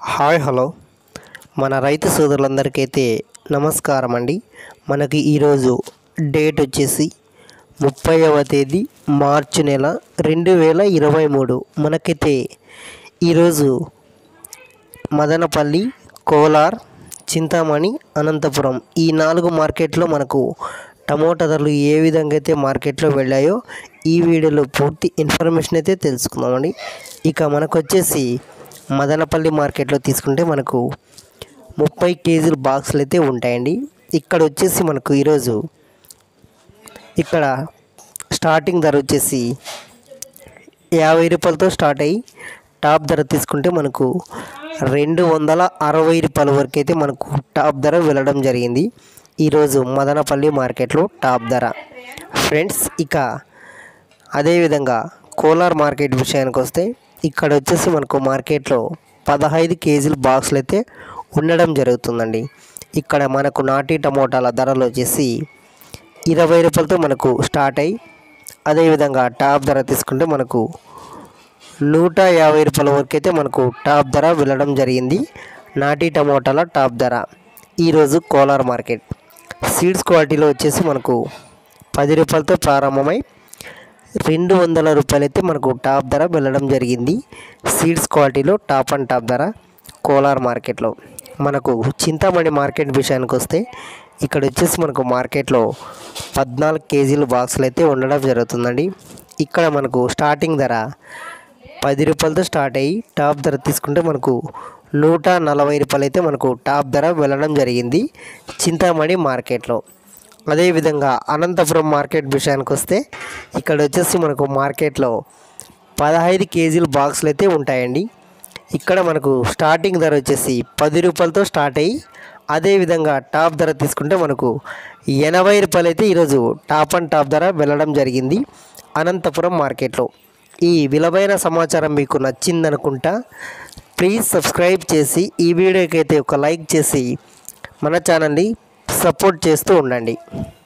hi hello మన రైతు సోదరులందరికైతే నమస్కారం అండి మనకి ఈరోజు డేట్ వచ్చేసి ముప్పైవ తేదీ మార్చి నెల రెండు వేల ఇరవై మూడు మనకైతే ఈరోజు మదనపల్లి కోలార్ చింతామణి అనంతపురం ఈ నాలుగు మార్కెట్లో మనకు టమోటా ధరలు ఏ విధంగా అయితే మార్కెట్లో వెళ్ళాయో ఈ వీడియోలో పూర్తి ఇన్ఫర్మేషన్ అయితే తెలుసుకుందామండి ఇక మనకు వచ్చేసి మదనపల్లి మార్కెట్లో తీసుకుంటే మనకు ముప్పై కేజీల బాక్సులు అయితే ఉంటాయండి ఇక్కడ వచ్చేసి మనకు ఈరోజు ఇక్కడ స్టార్టింగ్ ధర వచ్చేసి యాభై రూపాయలతో స్టార్ట్ అయ్యి టాప్ ధర తీసుకుంటే మనకు రెండు వందల అరవై రూపాయల వరకు అయితే మనకు టాప్ ధర వెళ్ళడం జరిగింది ఈరోజు మదనపల్లి మార్కెట్లో టాప్ ధర ఫ్రెండ్స్ ఇక అదేవిధంగా కోలార్ మార్కెట్ విషయానికి వస్తే ఇక్కడ వచ్చేసి మనకు మార్కెట్లో పదహైదు కేజీల బాక్సులు అయితే ఉండడం జరుగుతుందండి ఇక్కడ మనకు నాటి టమోటాల ధరలు వచ్చేసి ఇరవై రూపాయలతో మనకు స్టార్ట్ అయ్యి అదేవిధంగా టాప్ ధర తీసుకుంటే మనకు నూట యాభై రూపాయల వరకు అయితే మనకు టాప్ ధర వెళ్ళడం జరిగింది నాటి టమోటాల టాప్ ధర ఈరోజు కోలార్ మార్కెట్ సీడ్స్ క్వాలిటీలో వచ్చేసి మనకు పది రూపాయలతో ప్రారంభమై రెండు వందల రూపాయలు అయితే మనకు టాప్ ధర వెళ్ళడం జరిగింది సీడ్స్ క్వాలిటీలో టాప్ అండ్ టాప్ ధర కోలార్ మార్కెట్లో మనకు చింతామణి మార్కెట్ విషయానికి వస్తే ఇక్కడ వచ్చేసి మనకు మార్కెట్లో పద్నాలుగు కేజీల బాక్సులు అయితే ఉండడం జరుగుతుందండి ఇక్కడ మనకు స్టార్టింగ్ ధర పది రూపాయలతో స్టార్ట్ అయ్యి టాప్ ధర తీసుకుంటే మనకు నూట నలభై రూపాయలు అయితే మనకు టాప్ ధర వెళ్ళడం జరిగింది చింతామణి మార్కెట్లో అదేవిధంగా అనంతపురం మార్కెట్ విషయానికి వస్తే ఇక్కడ వచ్చేసి మనకు మార్కెట్లో పదహైదు కేజీల బాక్సులు అయితే ఉంటాయండి ఇక్కడ మనకు స్టార్టింగ్ ధర వచ్చేసి పది రూపాయలతో స్టార్ట్ అయ్యి అదేవిధంగా టాప్ ధర తీసుకుంటే మనకు ఎనభై రూపాయలు అయితే ఈరోజు టాప్ అండ్ టాప్ ధర వెళ్ళడం జరిగింది అనంతపురం మార్కెట్లో ఈ విలువైన సమాచారం మీకు నచ్చిందనుకుంటా ప్లీజ్ సబ్స్క్రైబ్ చేసి ఈ వీడియోకి అయితే ఒక లైక్ చేసి మన ఛానల్ని సపోర్ట్ చేస్తూ ఉండండి